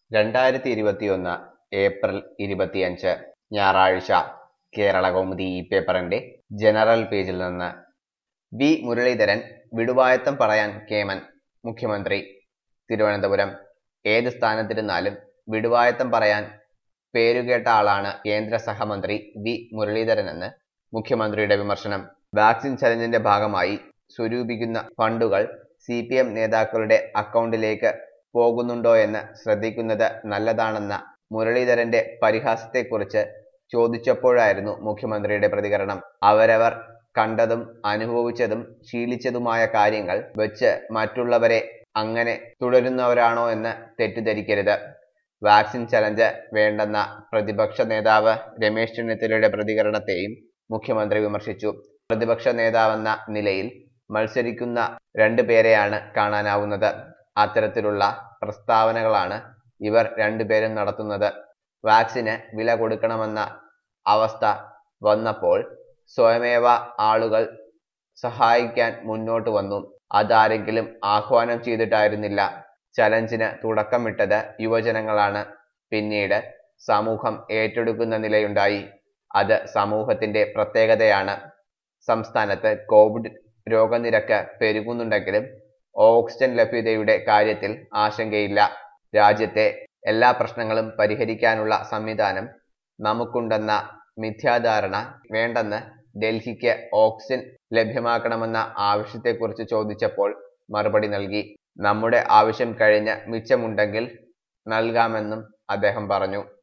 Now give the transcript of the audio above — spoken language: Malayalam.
രണ്ടായിരത്തി ഇരുപത്തിയൊന്ന് ഏപ്രിൽ ഇരുപത്തിയഞ്ച് ഞായറാഴ്ച കേരള കൗമുദി ഈ പേപ്പറിന്റെ ജനറൽ പേജിൽ നിന്ന് വി മുരളീധരൻ വിടുവായത്തം പറയാൻ കേമൻ മുഖ്യമന്ത്രി തിരുവനന്തപുരം ഏത് സ്ഥാനത്തിരുന്നാലും വിടുവായത്തം പറയാൻ പേരുകേട്ട ആളാണ് കേന്ദ്ര സഹമന്ത്രി വി മുരളീധരനെന്ന് മുഖ്യമന്ത്രിയുടെ വിമർശനം വാക്സിൻ ചലഞ്ചിന്റെ ഭാഗമായി സ്വരൂപിക്കുന്ന ഫണ്ടുകൾ സി പി എം നേതാക്കളുടെ അക്കൗണ്ടിലേക്ക് പോകുന്നുണ്ടോയെന്ന് ശ്രദ്ധിക്കുന്നത് നല്ലതാണെന്ന മുരളീധരന്റെ പരിഹാസത്തെക്കുറിച്ച് ചോദിച്ചപ്പോഴായിരുന്നു മുഖ്യമന്ത്രിയുടെ പ്രതികരണം അവരവർ കണ്ടതും അനുഭവിച്ചതും ശീലിച്ചതുമായ കാര്യങ്ങൾ വെച്ച് മറ്റുള്ളവരെ അങ്ങനെ തുടരുന്നവരാണോ എന്ന് തെറ്റിദ്ധരിക്കരുത് വാക്സിൻ ചലഞ്ച് വേണ്ടെന്ന പ്രതിപക്ഷ നേതാവ് രമേശ് ചെന്നിത്തലയുടെ പ്രതികരണത്തെയും മുഖ്യമന്ത്രി വിമർശിച്ചു പ്രതിപക്ഷ നേതാവെന്ന നിലയിൽ മത്സരിക്കുന്ന രണ്ടു പേരെയാണ് കാണാനാവുന്നത് അത്തരത്തിലുള്ള പ്രസ്താവനകളാണ് ഇവർ രണ്ടുപേരും നടത്തുന്നത് വാക്സിന് വില കൊടുക്കണമെന്ന അവസ്ഥ വന്നപ്പോൾ സ്വയമേവ ആളുകൾ സഹായിക്കാൻ മുന്നോട്ട് വന്നു അതാരെങ്കിലും ആഹ്വാനം ചെയ്തിട്ടായിരുന്നില്ല ചലഞ്ചിന് തുടക്കമിട്ടത് യുവജനങ്ങളാണ് പിന്നീട് സമൂഹം ഏറ്റെടുക്കുന്ന നിലയുണ്ടായി അത് സമൂഹത്തിന്റെ പ്രത്യേകതയാണ് സംസ്ഥാനത്ത് കോവിഡ് രോഗനിരക്ക് പെരുകുന്നുണ്ടെങ്കിലും ഓക്സിജൻ ലഭ്യതയുടെ കാര്യത്തിൽ ആശങ്കയില്ല രാജ്യത്തെ എല്ലാ പ്രശ്നങ്ങളും പരിഹരിക്കാനുള്ള സംവിധാനം നമുക്കുണ്ടെന്ന മിഥ്യാധാരണ വേണ്ടെന്ന് ഡൽഹിക്ക് ഓക്സിജൻ ലഭ്യമാക്കണമെന്ന ആവശ്യത്തെക്കുറിച്ച് ചോദിച്ചപ്പോൾ മറുപടി നൽകി നമ്മുടെ ആവശ്യം കഴിഞ്ഞ് മിച്ചമുണ്ടെങ്കിൽ നൽകാമെന്നും അദ്ദേഹം പറഞ്ഞു